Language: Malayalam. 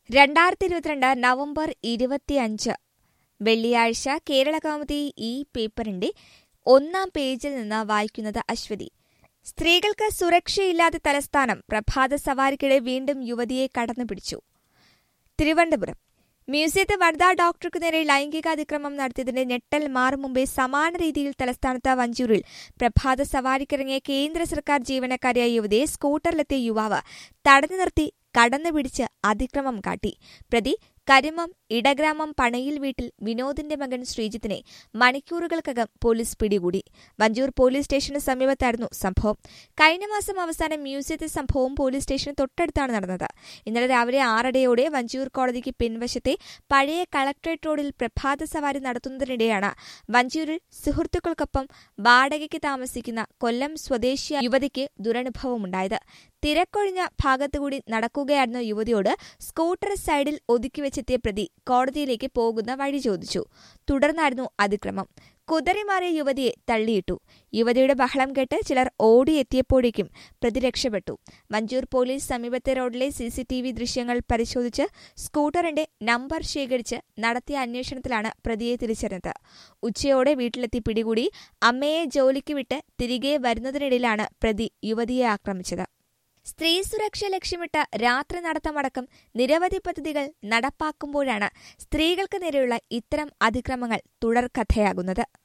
രണ്ടായിരത്തി ഇരുപത്തിരണ്ട് നവംബർ ഇരുപത്തിയഞ്ച് വെള്ളിയാഴ്ച കേരള കൗമുദി ഈ പേപ്പറിന്റെ ഒന്നാം പേജിൽ നിന്ന് വായിക്കുന്നത് അശ്വതി സ്ത്രീകൾക്ക് സുരക്ഷയില്ലാത്ത തലസ്ഥാനം പ്രഭാത സവാരിക്കിടെ വീണ്ടും യുവതിയെ കടന്നുപിടിച്ചു തിരുവനന്തപുരം മ്യൂസിയത്തെ വനിതാ ഡോക്ടർക്ക് നേരെ ലൈംഗിക അതിക്രമം നടത്തിയതിന്റെ ഞെട്ടൽ മാറും മുമ്പേ സമാന രീതിയിൽ തലസ്ഥാനത്ത് വഞ്ചൂരിൽ പ്രഭാത സവാരിക്കിറങ്ങിയ കേന്ദ്ര സർക്കാർ ജീവനക്കാരിയായ യുവതിയെ സ്കൂട്ടറിലെത്തിയ യുവാവ് തടഞ്ഞു നിർത്തി കടന്നുപിടിച്ച് അതിക്രമം കാട്ടി പ്രതി കരിമം ഇടഗ്രാമം പണയിൽ വീട്ടിൽ വിനോദിന്റെ മകൻ ശ്രീജിത്തിനെ മണിക്കൂറുകൾക്കകം പോലീസ് പിടികൂടി വഞ്ചൂർ പോലീസ് സ്റ്റേഷന് സമീപത്തായിരുന്നു സംഭവം കഴിഞ്ഞ മാസം അവസാനം മ്യൂസിയത്തെ സംഭവം പോലീസ് സ്റ്റേഷന് തൊട്ടടുത്താണ് നടന്നത് ഇന്നലെ രാവിലെ ആറരയോടെ വഞ്ചൂർ കോടതിക്ക് പിൻവശത്തെ പഴയ കളക്ടറേറ്റ് റോഡിൽ പ്രഭാത സവാരി നടത്തുന്നതിനിടെയാണ് വഞ്ചൂരിൽ സുഹൃത്തുക്കൾക്കൊപ്പം വാടകയ്ക്ക് താമസിക്കുന്ന കൊല്ലം സ്വദേശി യുവതിക്ക് ദുരനുഭവമുണ്ടായത് തിരക്കൊഴിഞ്ഞ ഭാഗത്തുകൂടി നടക്കുകയായിരുന്ന യുവതിയോട് സ്കൂട്ടർ സൈഡിൽ ഒതുക്കി വെച്ചെത്തിയ പ്രതി കോടതിയിലേക്ക് പോകുന്ന വഴി ചോദിച്ചു തുടർന്നായിരുന്നു അതിക്രമം കുതറിമാറിയ യുവതിയെ തള്ളിയിട്ടു യുവതിയുടെ ബഹളം കേട്ട് ചിലർ ഓടിയെത്തിയപ്പോഴേക്കും പ്രതി രക്ഷപ്പെട്ടു മഞ്ചൂർ പോലീസ് സമീപത്തെ റോഡിലെ സിസിടിവി ദൃശ്യങ്ങൾ പരിശോധിച്ച് സ്കൂട്ടറിന്റെ നമ്പർ ശേഖരിച്ച് നടത്തിയ അന്വേഷണത്തിലാണ് പ്രതിയെ തിരിച്ചറിഞ്ഞത് ഉച്ചയോടെ വീട്ടിലെത്തി പിടികൂടി അമ്മയെ ജോലിക്ക് വിട്ട് തിരികെ വരുന്നതിനിടയിലാണ് പ്രതി യുവതിയെ ആക്രമിച്ചത് സ്ത്രീ സുരക്ഷ ലക്ഷ്യമിട്ട് രാത്രി നടത്തമടക്കം നിരവധി പദ്ധതികൾ നടപ്പാക്കുമ്പോഴാണ് സ്ത്രീകൾക്ക് നേരെയുള്ള ഇത്തരം അതിക്രമങ്ങൾ തുടർക്കഥയാകുന്നത്